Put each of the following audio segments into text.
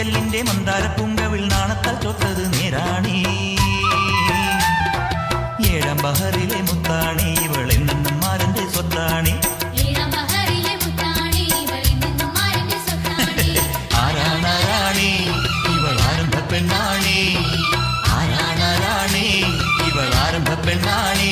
ചെല്ലിന്റെ മന്ദാര പൂങ്കവിൾ നാണത്താൽ ചൊത്തത് നേരാണി ഏഴാം ബഹറിലെ മുത്താണി ഇവൾ എന്നും മാരന്റെ സ്വത്താണി ഏഴാം ബഹറിലെ മുത്താണി ഇവളിൽ നിന്നും മാറിന്റെ സ്വത്താണി ആരാണാരാണി ഇവൾ ആരംഭ പെണ്ണാണി ആരാണാരാണി ഇവൾ ആരംഭ പെണ്ണാണി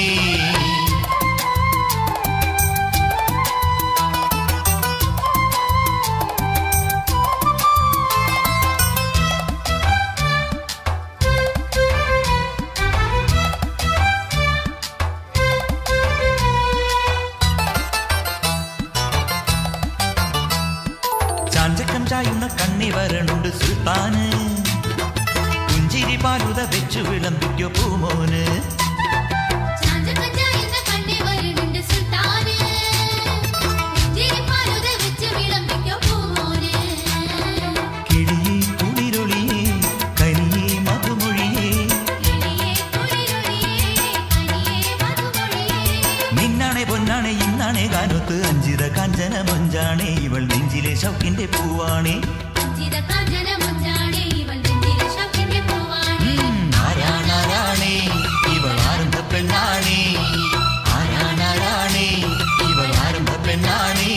ചാഞ്ചക്കം ചായുന്ന കണ്ണി വരണുണ്ട് സുൽത്താന് പുഞ്ചിരി പാലുത വെച്ചു വിളമ്പിക്കോ പൂമോന് ചാഞ്ചകഞ്ചായെന്ന കണ്ണി വരുന്നുണ്ട് സുൽത്താന് നെഞ്ചിരിപ്പാലുത വെച്ച് വിളമ്പിക്കോ പൂമോന് കിളിയേ കുളിരൊളിയേ കനിയേ മധുമൊഴിയേ കിളിയേ കുളിരൊളിയേ കനിയേ മധുമൊഴിയേ നിന്നാണെ പൊന്നാണെ ഇന്നാണെ കാനൊത്ത് അഞ്ചിത കാഞ്ചന മൊഞ്ചാണേ ഇവൾ നെഞ്ചിലെ ഷൗക്കിന്റെ പൂവാണേ അഞ്ചിത കാഞ്ചന മുഞ്ചാണേ ഇവൾ നെഞ്ചിലെ ഷൗക്കിന്റെ പൂവാണേ ഉം, ആരാണാരാണേ ഇവൾ ആരംഭ പെണ്ണാണേ ആരാണാരാണേ ഇവൾ ആരംഭ പെണ്ണാണേ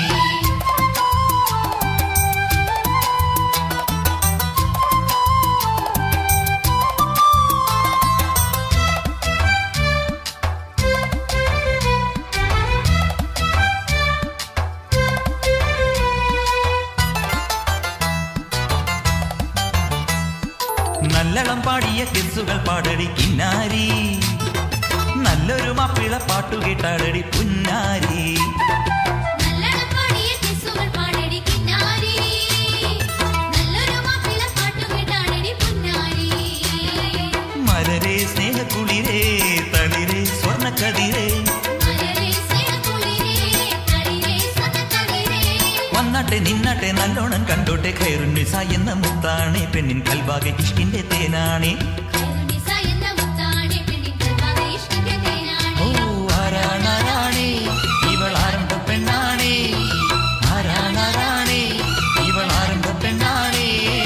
നല്ലളം പാടിയ കിസ്സുകൾ പാടടി കിന്നാരി നല്ലൊരു മാപ്പിള പാട്ടു കേട്ടാടടി പുന്നാരി നല്ലണം പാടിയ കിസ്സുകൾ പാടടി കിന്നാരി നല്ലൊരു മാപ്പിള പാട്ടു കേട്ടാടടി പുന്നാരി മലരെ സ്നേഹക്കുളിരേ തളിരേ സ്വർണ്ണക്കതിരേ മലരെ സ്നേഹക്കുളിരേ തളിരേ സ്വതതളിരേ വന്നാട്ടെ നിന്നാട്ടെ നല്ലോണം കണ്ടോട്ടെ ഖൈറുന്നിസ എന്ന മുത്താണേ പെണ്ണിൻ കൽവാകെ ഇഷ്കിന്റെ തേനാണേ കരുണിസ എന്ന മുത്താണെ പെണ്ണിൻ കൽവാകെ ഇഷ്കിന്റെ തേനാണെ ഓ ആരാണാരാണേ ഇവൾ ആരംഭ പെണ്ണാണേ ആരാണാരാണേ ഇവൾ ആരംഭ പെണ്ണാണേ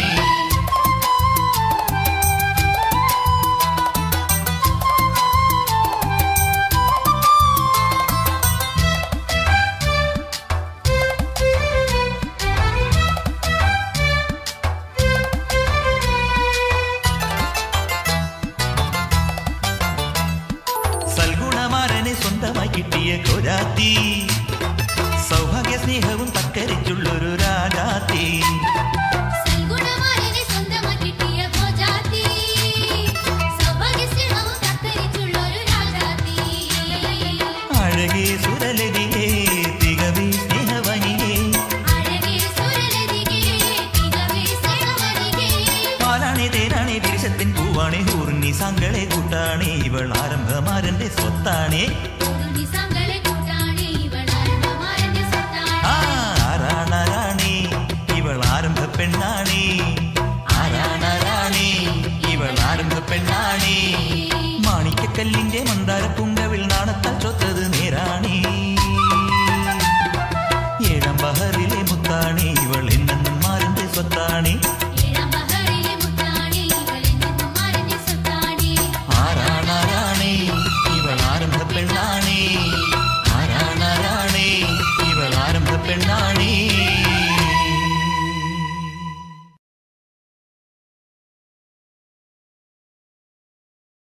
സൽഗുണമാരനെ സ്വന്തമായി കിട്ടിയ കൊരാത്തി സൗഭാഗ്യ സ്നേഹവും തക്കരിച്ചുള്ളൊരു രാജാത്തി സൽഗുണമാരനെ സ്വന്തമായി കിട്ടിയ ഭോജാതി സൗഭാഗ്യ സ്നേഹവും തക്കരിച്ചുള്ളൊരു രാജാതി അഴകേ സുരലരികേ തികവേ സ്നേഹവനികേ അഴകേ സുരലതികേ തികവേ സ്നേഹവനികേ പാലാണേ തേനാണേ വിരിശത്തിൻ പൂവാണേ ഊർണി സാങ്കളെ കൂട്ടാണേ ഇവൾ ആരംഭമാരന്റെ സ്വത്താണേ കരുണിസങ്ങളെ